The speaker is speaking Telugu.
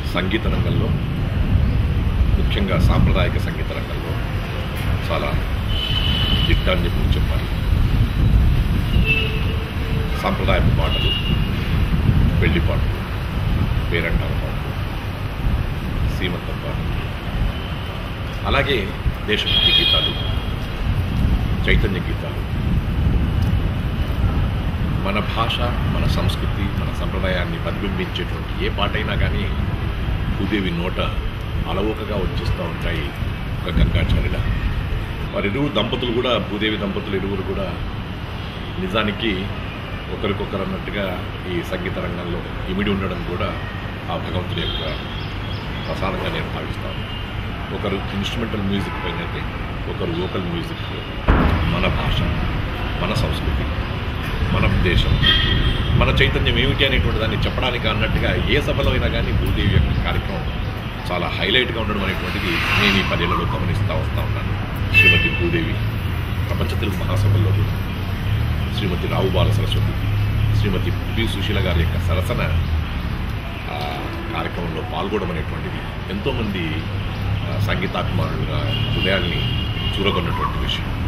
సంగీత రంగంలో ముఖ్యంగా సాంప్రదాయక సంగీత రంగంలో చాలా దిట్ట అని చెప్పి చెప్పాలి సాంప్రదాయపు పాటలు పెళ్లి పాటలు పేరంటాల పాటలు సీమంతం పాటలు అలాగే దేశభక్తి గీతాలు చైతన్య గీతాలు మన భాష మన సంస్కృతి మన సంప్రదాయాన్ని ప్రతిబింబించేటువంటి ఏ పాటైనా కానీ భూదేవి నోట అలవోకగా వచ్చేస్తూ ఉంటాయి ఒక గంగాచార్యుల వారిరువురు దంపతులు కూడా భూదేవి దంపతులు ఇరువురు కూడా నిజానికి ఒకరికొకరు అన్నట్టుగా ఈ సంగీత రంగంలో ఇమిడి ఉండడం కూడా ఆ భగవంతుడి యొక్క ప్రసాదంగా నేను భావిస్తాను ఒకరు ఇన్స్ట్రుమెంటల్ మ్యూజిక్ పైన అయితే ఒకరు వోకల్ మ్యూజిక్ మన భాష మన సంస్కృతి మన దేశం మన చైతన్యం ఏమిటి అనేటువంటి దాన్ని చెప్పడానికి అన్నట్టుగా ఏ సభలో అయినా కానీ భూదేవి యొక్క కార్యక్రమం చాలా హైలైట్గా ఉండడం అనేటువంటిది నేను ఈ పదేళ్లలో గమనిస్తూ వస్తూ ఉన్నాను శ్రీమతి భూదేవి ప్రపంచ తెలుగు మహాసభల్లో కూడా శ్రీమతి రావు బాల సరస్వతి శ్రీమతి పి సుశీల గారి యొక్క సరసన ఆ కార్యక్రమంలో పాల్గొనడం అనేటువంటిది ఎంతోమంది ఆ, సంగీతాభిమానులుగా హృదయాల్ని చూరగొన్నటువంటి విషయం